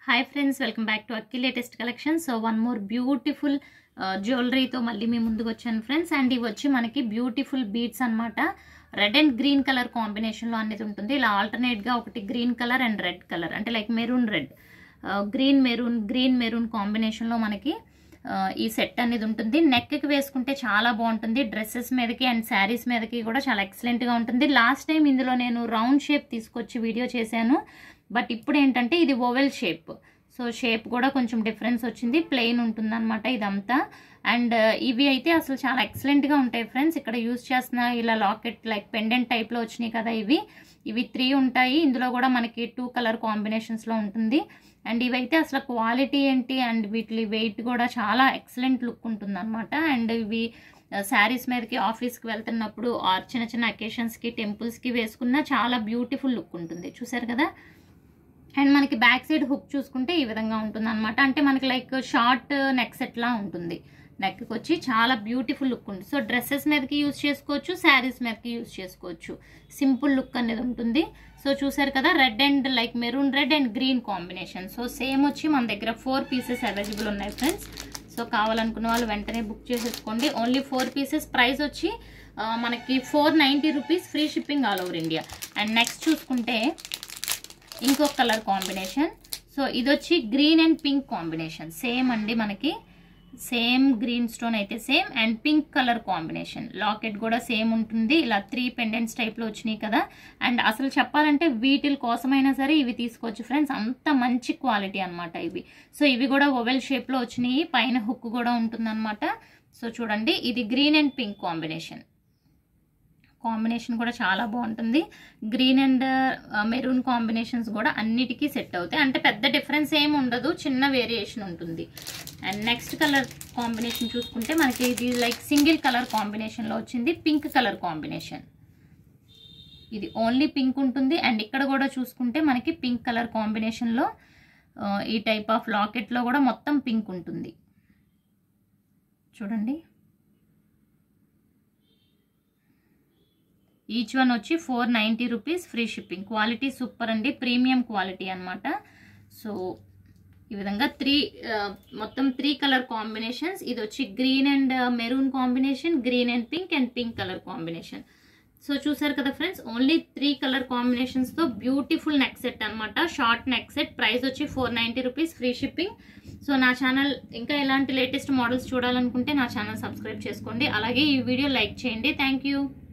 hi friends welcome back to Akki latest collection so one more beautiful జ్యువెలరీతో మళ్ళీ మీ ముందుకు వచ్చాను ఫ్రెండ్స్ అండ్ ఇవి వచ్చి మనకి బ్యూటిఫుల్ బీడ్స్ అన్నమాట రెడ్ అండ్ గ్రీన్ కలర్ కాంబినేషన్లో అనేది ఉంటుంది ఇలా ఆల్టర్నేట్గా ఒకటి green colour and red colour అంటే like maroon red green maroon green maroon కాంబినేషన్లో మనకి ఆ, ఈ సెట్ అనేది ఉంటుంది నెక్కి వేసుకుంటే చాలా బాగుంటుంది డ్రెస్సెస్ మీదకి అండ్ శారీస్ మీదకి కూడా చాలా ఎక్సలెంట్గా ఉంటుంది లాస్ట్ టైం ఇందులో నేను రౌండ్ షేప్ తీసుకొచ్చి వీడియో చేశాను బట్ ఇప్పుడు ఏంటంటే ఇది ఓవెల్ షేప్ సో షేప్ కూడా కొంచెం డిఫరెన్స్ వచ్చింది ప్లెయిన్ ఉంటుందన్నమాట ఇదంతా అండ్ ఇవి అయితే అసలు చాలా ఎక్సలెంట్గా ఉంటాయి ఫ్రెండ్స్ ఇక్కడ యూస్ చేస్తున్న ఇలా లాకెట్ లైక్ పెండెంట్ టైప్లో వచ్చినాయి కదా ఇవి ఇవి త్రీ ఉంటాయి ఇందులో కూడా మనకి టూ కలర్ కాంబినేషన్స్లో ఉంటుంది అండ్ ఇవైతే అసలు క్వాలిటీ ఏంటి అండ్ వీటి వెయిట్ కూడా చాలా ఎక్సలెంట్ లుక్ ఉంటుంది అనమాట అండ్ ఇవి శారీస్ మీదకి ఆఫీస్కి వెళ్తున్నప్పుడు ఆర్ చిన్న చిన్న అకేషన్స్కి టెంపుల్స్కి వేసుకున్న చాలా బ్యూటిఫుల్ లుక్ ఉంటుంది చూసారు కదా అండ్ మనకి బ్యాక్ సైడ్ హుక్ చూసుకుంటే ఈ విధంగా ఉంటుంది అనమాట అంటే మనకి లైక్ షార్ట్ నెక్ సెట్ లా ఉంటుంది నెక్కి వచ్చి చాలా బ్యూటిఫుల్ లుక్ ఉంటుంది సో డ్రెస్సెస్ మీదకి యూస్ చేసుకోవచ్చు శారీస్ మీదకి యూస్ చేసుకోవచ్చు సింపుల్ లుక్ అనేది ఉంటుంది సో చూసారు కదా red and like maroon red and green combination so same వచ్చి మన దగ్గర ఫోర్ పీసెస్ అవైలబుల్ ఉన్నాయి ఫ్రెండ్స్ సో కావాలనుకున్న వాళ్ళు వెంటనే బుక్ చేసేసుకోండి ఓన్లీ ఫోర్ పీసెస్ ప్రైస్ వచ్చి ఆ, మనకి four ninety rupees free shipping all over India and next చూసుకుంటే ఇంకొక కలర్ కాంబినేషన్ సో ఇది వచ్చి green and pink combination same అండి మనకి సేమ్ గ్రీన్ స్టోన్ అయితే same and pink colour combination locket కూడా సేమ్ ఉంటుంది ఇలా త్రీ పెండెంట్స్ టైప్లో వచ్చినాయి కదా అండ్ అసలు చెప్పాలంటే వీటి కోసమైనా సరే ఇవి తీసుకోవచ్చు ఫ్రెండ్స్ అంత మంచి క్వాలిటీ అన్నమాట ఇవి సో ఇవి కూడా ఓవెల్ షేప్లో వచ్చినాయి పైన హుక్ కూడా ఉంటుందన్నమాట సో చూడండి ఇది green and pink combination combination కూడా చాలా బాగుంటుంది గ్రీన్ అండ్ మెరూన్ కాంబినేషన్స్ కూడా అన్నిటికీ సెట్ అవుతాయి అంటే పెద్ద డిఫరెన్స్ ఏమి ఉండదు చిన్న వేరియేషన్ ఉంటుంది అండ్ నెక్స్ట్ కలర్ కాంబినేషన్ చూసుకుంటే మనకి ఇది లైక్ సింగిల్ కలర్ కాంబినేషన్లో వచ్చింది పింక్ కలర్ కాంబినేషన్ ఇది ఓన్లీ పింక్ ఉంటుంది అండ్ ఇక్కడ కూడా చూసుకుంటే మనకి పింక్ కలర్ కాంబినేషన్లో ఈ టైప్ ఆఫ్ లాకెట్లో కూడా మొత్తం పింక్ ఉంటుంది చూడండి ఈచ్ వన్ వచ్చి four ninety rupees free shipping quality super అండి ప్రీమియం క్వాలిటీ అనమాట సో ఈ విధంగా త్రీ మొత్తం త్రీ కలర్ కాంబినేషన్స్ ఇది వచ్చి green and maroon combination green and pink and pink colour combination so చూసారు కదా ఫ్రెండ్స్ ఓన్లీ త్రీ కలర్ కాంబినేషన్స్తో బ్యూటిఫుల్ నెక్ సెట్ అనమాట షార్ట్ నెక్ సెట్ ప్రైస్ వచ్చి four ninety rupees free shipping so నా channel ఇంకా ఎలాంటి లేటెస్ట్ మోడల్స్ చూడాలనుకుంటే నా ఛానల్ సబ్స్క్రైబ్ చేసుకోండి అలాగే ఈ వీడియో లైక్ చేయండి థ్యాంక్ యూ